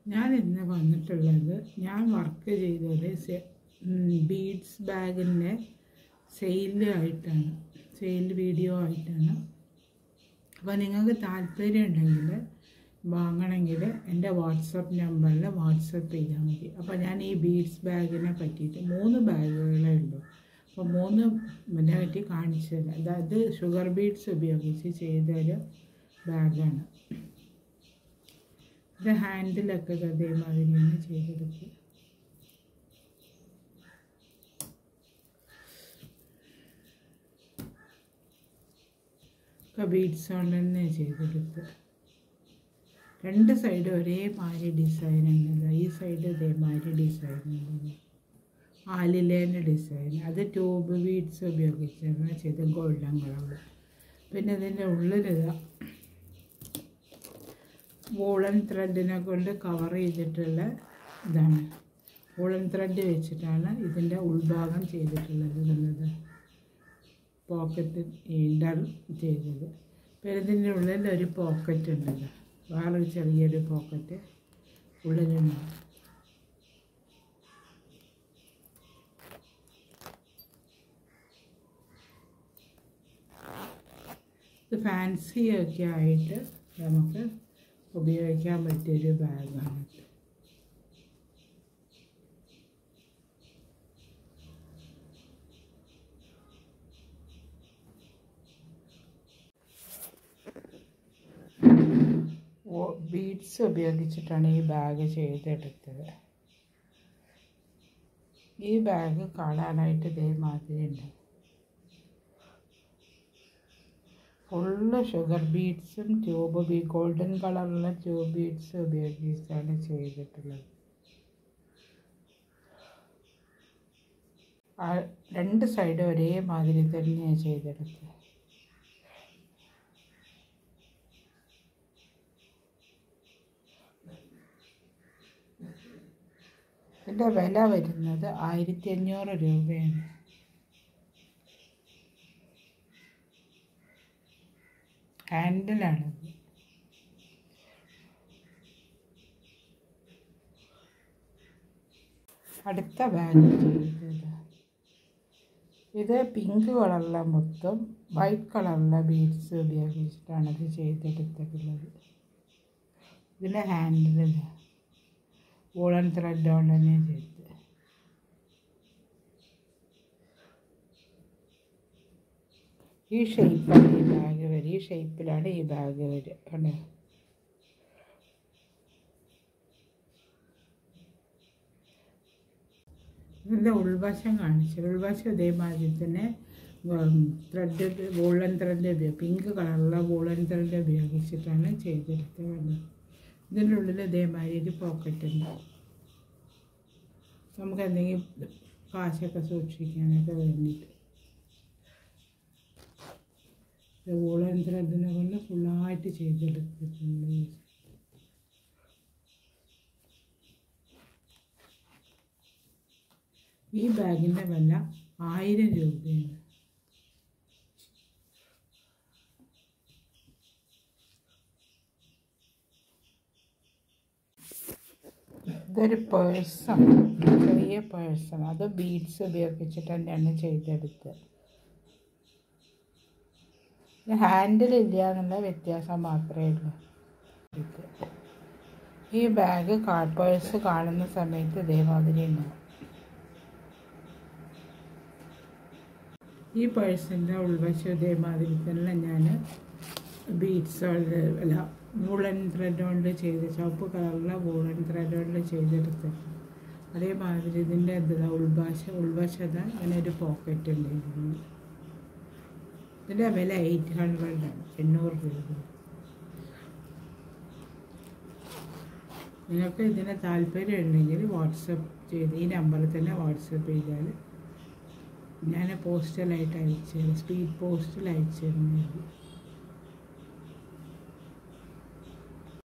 ഞാൻ ഇന്ന് വന്നിട്ടുള്ളത് ഞാൻ വർക്ക് ചെയ്തത് ബീഡ്സ് ബാഗിൻ്റെ സെയിലായിട്ടാണ് സെയിൽ വീഡിയോ ആയിട്ടാണ് അപ്പോൾ നിങ്ങൾക്ക് താല്പര്യം ഉണ്ടെങ്കിൽ വാങ്ങണമെങ്കിൽ എൻ്റെ വാട്സപ്പ് നമ്പറിൽ വാട്സപ്പ് ചെയ്താൽ മതി അപ്പോൾ ഞാൻ ഈ ബീഡ്സ് ബാഗിനെ പറ്റിയിട്ട് മൂന്ന് ബാഗുകളേ ഉള്ളൂ അപ്പോൾ മൂന്ന് ഇതിനെ പറ്റി കാണിച്ചു തരാം അതായത് ഷുഗർ ബീഡ്സ് ഉപയോഗിച്ച് ചെയ്തൊരു ബാഗാണ് ഇത് ഹാൻഡിലൊക്കെ അതേമാതിരി തന്നെ ചെയ്തെടുക്കുക ഒക്കെ ബീഡ്സ് കൊണ്ട് തന്നെ ചെയ്തെടുക്കുക രണ്ട് സൈഡ് ഒരേമാതിരി ഡിസൈൻ ഉണ്ടല്ലോ ഈ സൈഡ് ഇതേമാതിരി ഡിസൈൻ ഉണ്ടല്ലോ ആലിലേൻ്റെ ഡിസൈൻ അത് ട്യൂബ് ബീഡ്സ് ഉപയോഗിച്ചാണ് ചെയ്ത് ഗോൾഡൻ കളർ പിന്നെ ഇതിൻ്റെ ഉള്ളിലിതാ വൂളൻ ത്രെഡിനെ കൊണ്ട് കവർ ചെയ്തിട്ടുള്ള ഇതാണ് വൂളൻ ത്രെഡ് വെച്ചിട്ടാണ് ഇതിൻ്റെ ഉൾഭാഗം ചെയ്തിട്ടുള്ളത് എന്നത് പോക്കറ്റ് ഇടർ ചെയ്തത് പിന്നെ ഇതിൻ്റെ ഉള്ളിൽ ഒരു പോക്കറ്റ് ഉണ്ടല്ലോ വേറൊരു ചെറിയൊരു പോക്കറ്റ് ഉള്ളിലുണ്ട് ഇത് ഫാൻസി ഒക്കെ ആയിട്ട് നമുക്ക് ഉപയോഗിക്കാൻ പറ്റിയൊരു ബാഗാണ് ബീഡ്സ് ഉപയോഗിച്ചിട്ടാണ് ഈ ബാഗ് ചെയ്തെടുത്തത് ഈ ബാഗ് കാണാനായിട്ട് ഇതേമാതിരി ഉണ്ട് ഫുള്ള് ഷുഗർ ബീഡ്സും ട്യൂബ് ബീ ഗോൾഡൻ കളറുള്ള ട്യൂബ് ബീഡ്സ് ഉപയോഗിച്ചാണ് ചെയ്തിട്ടുള്ളത് ആ രണ്ട് സൈഡ് ഒരേമാതിരി തന്നെയാണ് ചെയ്തെടുത്തത് ഇതിൻ്റെ വില വരുന്നത് ആയിരത്തി അഞ്ഞൂറ് രൂപയാണ് ഹാൻഡിലാണത് അടുത്ത ബാഗ് ചെയ്തത് ഇത് പിങ്ക് കളറിലെ മൊത്തം വൈറ്റ് കളറിലെ ബീഡ്സ് ഉപയോഗിച്ചിട്ടാണ് ഇത് ചെയ്തെടുത്തിട്ടുള്ളത് ഇതിൻ്റെ ഹാൻഡിൽ വൂളൻ ത്രെഡ് കൊണ്ട് തന്നെ ചെയ്തത് ഈ ഷേപ്പാണ് ഈ ബാഗ് വരിക ഈ ഷേപ്പിലാണ് ഈ ബാഗ് വരിക കണ്ടോ ഇതിൻ്റെ ഉൾവശം കാണിച്ചു ഉൾവശം ഇതേമാതിരി തന്നെ ത്രെഡ് വൂളൻ ത്രെഡ് ഉപയോഗം പിങ്ക് കളറുള്ള വൂളൻ ത്രെഡ് ഉപയോഗിച്ചിട്ടാണ് ചെയ്തെടുത്തത് ഇതിൻ്റെ ഉള്ളിൽ ഇതേമാതിരി ഒരു പോക്കറ്റ് ഉണ്ട് നമുക്ക് എന്തെങ്കിലും കാശൊക്കെ സൂക്ഷിക്കാനൊക്കെ വേണ്ടിയിട്ട് വൂളൻ ത്രെഡിനെ കൊണ്ട് ഫുള്ളായിട്ട് ചെയ്തെടുത്തിട്ടുണ്ട് ഈ ബാഗിൻ്റെ വില ആയിരം രൂപയാണ് ഇതൊരു പേഴ്സാണ് ചെറിയ പേഴ്സാണ് അത് ബീഡ്സ് ഉപയോഗിച്ചിട്ട് തന്നെയാണ് ചെയ്തെടുത്തത് ഹാൻഡിലില്ല എന്നുള്ള വ്യത്യാസം മാത്രമേ ഉള്ളൂ ഈ ബാഗ് കാർഡ് പേഴ്സ് കാണുന്ന സമയത്ത് ഇതേമാതിരി ഉണ്ടാവും ഈ പേഴ്സിൻ്റെ ഉൾവശം ഇതേമാതിരി തന്നെ ഞാൻ ബീഡ്സ് അല്ല വൂളൻ ത്രെഡ് കൊണ്ട് ചെയ്ത് ചുവപ്പ് കളറിലെ വൂളൻ ത്രെഡ് കൊണ്ട് ചെയ്തെടുത്ത് അതേമാതിരി ഇതിൻ്റെ എന്താ ഉൾഭാഷ ഉൾവശത അങ്ങനെ ഒരു പോക്കറ്റ് ഉണ്ട് ഇതിന് ഇതിൻ്റെ വില എയ്റ്റ് ഹൺഡ്രഡ് ആണ് എണ്ണൂറ് രൂപ നിങ്ങൾക്ക് ഇതിന് താല്പര്യം ഉണ്ടെങ്കിൽ വാട്സപ്പ് ചെയ്ത് ഈ നമ്പറിൽ തന്നെ വാട്സപ്പ് ചെയ്താൽ ഞാൻ പോസ്റ്റലായിട്ട് അയച്ചു തരാം സ്പീഡ് പോസ്റ്റിൽ അയച്ചു തരുന്നതായിരിക്കും